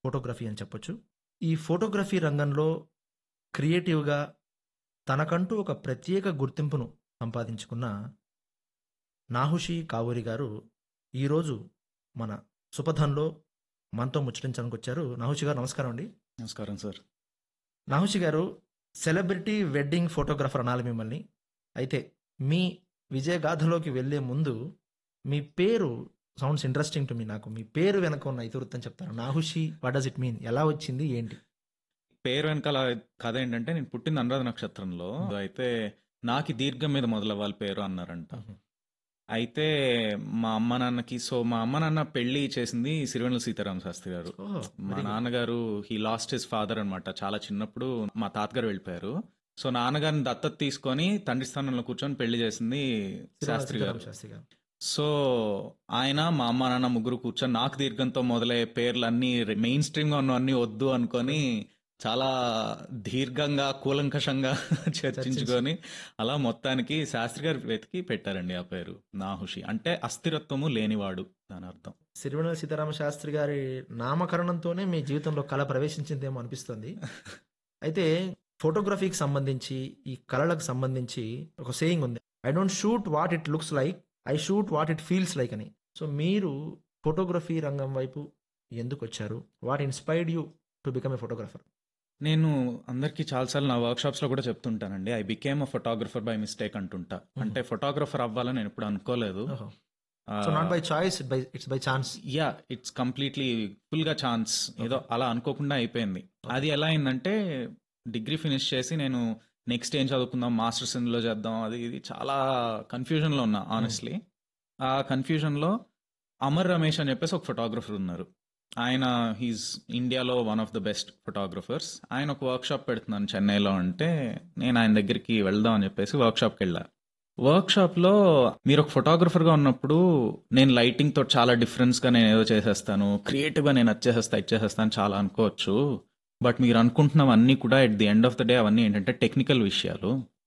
Photography అని చెప్పొచ్చు ఈ ఫోటోగ్రఫీ రంగంలో క్రియేటివ్గా తనకంటూ ఒక ప్రత్యేక గుర్తింపును సంపాదించుకున్న నాహుషి కావూరి గారు ఈరోజు మన సుపథంలో మనతో ముచ్చటించడానికి వచ్చారు నాహుషి గారు నమస్కారం అండి నమస్కారం సార్ నాహుషి గారు సెలబ్రిటీ వెడ్డింగ్ ఫోటోగ్రాఫర్ అనాలి మిమ్మల్ని అయితే మీ విజయగాథలోకి వెళ్ళే ముందు మీ పేరు సౌండ్స్ ఇంట్రెస్టింగ్ టు మీ నాకు మీ పేరు వెనక ఉన్న ఇతివృత్తం చెప్తారు నాహుషి వాట్ డస్ ఇట్ మీన్ ఎలా వచ్చింది ఏంటి పేరు వెనకాల కథ ఏంటంటే నేను పుట్టింది అనురాధ నక్షత్రంలో అయితే నాకు ఈ దీర్ఘం మీద మొదలవ్వాలి పేరు అన్నారంట అయితే మా అమ్మ నాన్నకి సో మా అమ్మ నాన్న పెళ్లి చేసింది సిరివెన్నెల సీతారామ శాస్త్రి గారు ఓహో, మా very good. నాన్నగారు హీ లాస్ట్ హిస్ ఫాదర్ అన్నమాట చాలా చిన్నప్పుడు మా తాతగారు వెళ్ళిపోయారు సో నాన్నగారిని దత్తత తీసుకొని తండ్రి స్థానంలో కూర్చొని పెళ్లి చేసింది శాస్త్రి గారు సీతారామ శాస్త్రి గారు సో ఆయన మా అమ్మ నాన్న ముగ్గురు కూర్చొని నాకు దీర్ఘంతో మొదలయ్యే పేర్లు అన్ని మెయిన్ స్ట్రీమ్ గా ఉన్నవన్నీ వద్దు అనుకొని చాలా దీర్ఘంగా కూలంకషంగా చర్చించుకొని అలా మొత్తానికి శాస్త్రి గారు వెతికి పెట్టారండి ఆ పేరు నాహుషి అంటే అస్థిరత్వము లేనివాడు దాని అర్థం సిరివెన్నెల సీతారామ శాస్త్రి గారి నామకరణంతోనే మీ జీవితంలో కళ ప్రవేశించిందేమో అనిపిస్తుంది అయితే ఫోటోగ్రఫీకి సంబంధించి ఈ కళలకు సంబంధించి ఒక సేయింగ్ ఉంది I don't shoot what it looks like I shoot what it feels like అని సో మీరు ఫోటోగ్రఫీ రంగం వైపు ఎందుకు వచ్చారు what inspired you to become a photographer నేను అందరికీ చాలాసార్లు నా వర్క్ షాప్స్ లో కూడా చెప్తుంటానండి I became a photographer by mistake అంటుంటా అంటే ఫోటోగ్రఫర్ అవ్వాలని నేను ఎప్పుడు అనుకోలేదు so not by choice by it's by chance yeah it's completely full గా ఛాన్స్ ఏదో అలా అనుకోకుండా అయిపోయింది అది ఎలా అయిందంటే డిగ్రీ ఫినిష్ చేసి నేను నెక్స్ట్ ఏం చదువుకుందాం మాస్టర్స్ ఇందులో చేద్దాం అది ఇది చాలా కన్ఫ్యూజన్ లో ఉన్నా ఆనెస్ట్లీ ఆ కన్ఫ్యూజన్ లో అమర్ రమేష్ అని చెప్పేసి ఒక ఫోటోగ్రఫర్ ఉన్నారు ఆయన హీస్ ఇండియాలో one of the best photographers ఆయన ఒక వర్క్ షాప్ పెడుతున్నాను చెన్నైలో అంటే నేను ఆయన దగ్గరికి వెళ్దాం అని చెప్పేసి వర్క్ షాప్కి వెళ్ళా వర్క్ షాప్ లో మీరు ఒక ఫోటోగ్రఫర్ గా ఉన్నప్పుడు నేను లైటింగ్ తో చాలా డిఫరెన్స్ గా నేను ఏదో చేసేస్తాను క్రియేటివ్ గా నేను వచ్చేసేస్తా ఇచ్చేసేస్తాను చాలా అనుకోవచ్చు బట్ మీరు అనుకుంటున్నవన్నీ కూడా at the end of the day అవన్నీ ఏంటంటే టెక్నికల్ విషయాలు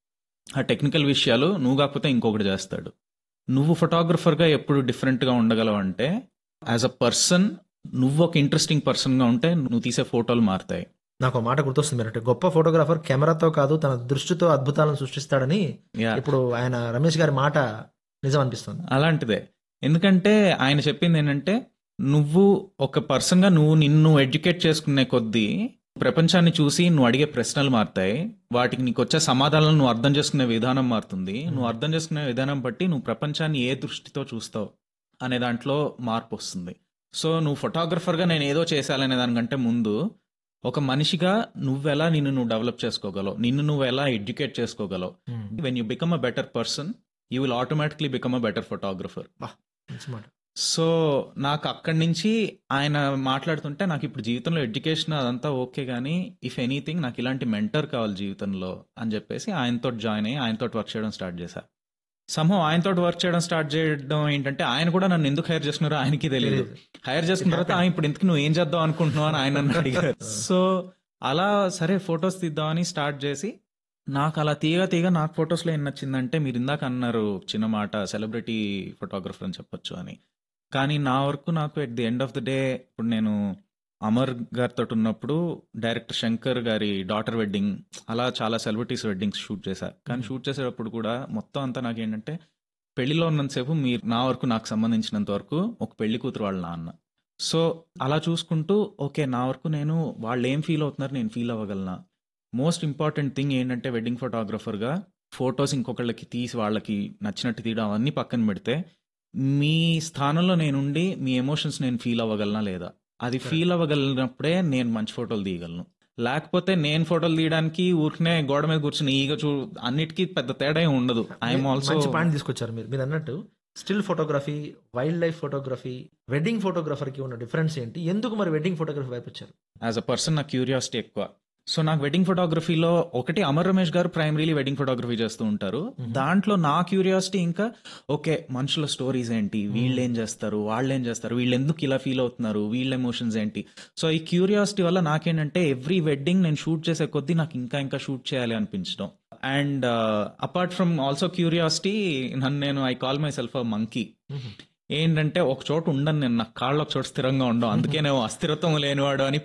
ఆ టెక్నికల్ విషయాలు నువ్వు కాకపోతే ఇంకొకటి చేస్తాడు నువ్వు ఫోటోగ్రఫర్ గా ఎప్పుడు డిఫరెంట్ గా ఉండగలవు అంటే యాజ్ అ పర్సన్ నువ్వు ఒక ఇంట్రెస్టింగ్ పర్సన్ గా ఉంటే నువ్వు తీసే ఫోటోలు మారుతాయి నాకు ఒక మాట గుర్తొస్తుంది మీరంటే గొప్ప ఫోటోగ్రాఫర్ కెమెరాతో కాదు తన దృష్టితో అద్భుతాలను సృష్టిస్తాడని Yeah. ఇప్పుడు ఆయన రమేష్ గారి మాట నిజం అనిపిస్తుంది అలాంటిదే ఎందుకంటే ఆయన చెప్పింది ఏంటంటే నువ్వు ఒక పర్సన్ గా నువ్వు నిన్ను ఎడ్యుకేట్ చేసుకునే కొద్దీ ప్రపంచాన్ని చూసి నువ్వు అడిగే ప్రశ్నలు మారుతాయి వాటికి నీకు వచ్చే సమాధానాలను నువ్వు అర్థం చేసుకునే విధానం మారుతుంది నువ్వు అర్థం చేసుకునే విధానం బట్టి నువ్వు ప్రపంచాన్ని ఏ దృష్టితో చూస్తావు అనే దాంట్లో మార్పు వస్తుంది సో నువ్వు ఫోటోగ్రఫర్ గా నేను ఏదో చేశాలనే దానికంటే ముందు ఒక మనిషిగా నువ్వెలా నిన్ను నువ్వు డెవలప్ చేసుకోగలవు నిన్ను నువ్వు ఎలా ఎడ్యుకేట్ చేసుకోగలవు when you become a better person you will automatically become a better photographer మంచి మాట సో నాకు అక్కడి నుంచి ఆయన మాట్లాడుతుంటే నాకు ఇప్పుడు జీవితంలో ఎడ్యుకేషన్ అదంతా ఓకే కానీ ఇఫ్ ఎనీథింగ్ నాకు ఇలాంటి మెంటర్ కావాలి జీవితంలో అని చెప్పేసి ఆయనతో జాయిన్ అయ్యి ఆయనతో వర్క్ చేయడం స్టార్ట్ చేశా సంభవం ఆయనతో వర్క్ చేయడం స్టార్ట్ చేయడం ఏంటంటే ఆయన కూడా నన్ను ఎందుకు హైర్ చేసుకున్నారో ఆయనకి తెలియదు హైర్ చేసుకున్న తర్వాత "ఆ, ఇప్పుడు ఎందుకు నువ్వు ఏం చేద్దాం అనుకుంటున్నావు అని ఆయన నన్ను అడిగారు సో అలా సరే ఫొటోస్ తీద్దామని స్టార్ట్ చేసి నాకు అలా తీగ తీగ నాకు ఫొటోస్లో ఏం నచ్చిందంటే మీరు ఇందాక అన్నారు చిన్న మాట సెలబ్రిటీ ఫోటోగ్రఫర్ అని చెప్పొచ్చు అని కానీ నా వరకు నాకు at the end of the day ఇప్పుడు నేను అమర్ గారితో ఉన్నప్పుడు డైరెక్టర్ శంకర్ గారి డాటర్ వెడ్డింగ్ అలా చాలా సెలబ్రిటీస్ వెడ్డింగ్స్ షూట్ చేశా కానీ షూట్ చేసేటప్పుడు కూడా మొత్తం అంతా నాకు ఏంటంటే పెళ్లిలో ఉన్నంతసేపు మీరు నా వరకు నాకు సంబంధించినంత వరకు ఒక పెళ్లి కూతురు వాళ్ళ నాన్న సో అలా చూసుకుంటూ ఓకే నా వరకు నేను వాళ్ళు ఏం ఫీల్ అవుతున్నారు నేను ఫీల్ అవ్వగలనా మోస్ట్ ఇంపార్టెంట్ థింగ్ ఏంటంటే వెడ్డింగ్ ఫోటోగ్రఫర్గా ఫొటోస్ ఇంకొకళ్ళకి తీసి వాళ్ళకి నచ్చినట్టు తీయడం అవన్నీ పక్కన పెడితే మీ స్థానంలో నేనుండి మీ ఎమోషన్స్ నేను ఫీల్ అవ్వగలనా లేదా అది ఫీల్ అవ్వగలిగినప్పుడే నేను మంచి ఫోటోలు తీయగలను లేకపోతే నేను ఫోటోలు తీయడానికి ఊరికనే గోడ మీద కూర్చుని ఈగ చూ అన్నిటికీ పెద్ద తేడా ఏం ఉండదు ఐఎమ్ ఆల్సో మంచి పాయింట్ తీసుకొచ్చారు మీరు మీరు అన్నట్టు still photography wildlife photography wedding photographer కి ఉన్న డిఫరెన్స్ ఏంటి ఎందుకు మరి వెడ్డింగ్ ఫోటోగ్రఫీ వైపు వచ్చారు యాజ్ అ పర్సన్ నా క్యూరియాసిటీ ఎక్కువ సో నాకు వెడ్డింగ్ ఫోటోగ్రఫీలో ఒకటి అమర్ రమేష్ గారు ప్రైమరీలీ వెడ్డింగ్ ఫోటోగ్రఫీ చేస్తూ ఉంటారు దాంట్లో నా క్యూరియాసిటీ ఇంకా ఓకే మనుషుల స్టోరీస్ ఏంటి వీళ్ళు ఏం చేస్తారు వాళ్ళు ఏం చేస్తారు వీళ్ళు ఎందుకు ఇలా ఫీల్ అవుతున్నారు వీళ్ళ ఎమోషన్స్ ఏంటి సో ఈ క్యూరియాసిటీ వల్ల నాకేంటంటే ఎవ్రీ వెడ్డింగ్ నేను షూట్ చేసే కొద్దీ నాకు ఇంకా ఇంకా షూట్ చేయాలి అనిపించడం and apart from also curiosity నన్ను నేను I call myself a monkey ఏంటంటే ఒక చోట ఉండను నేను నా కాళ్ళు ఒక చోట స్థిరంగా ఉండవు అందుకే నేను అస్థిరత్వం లేనివాడు అని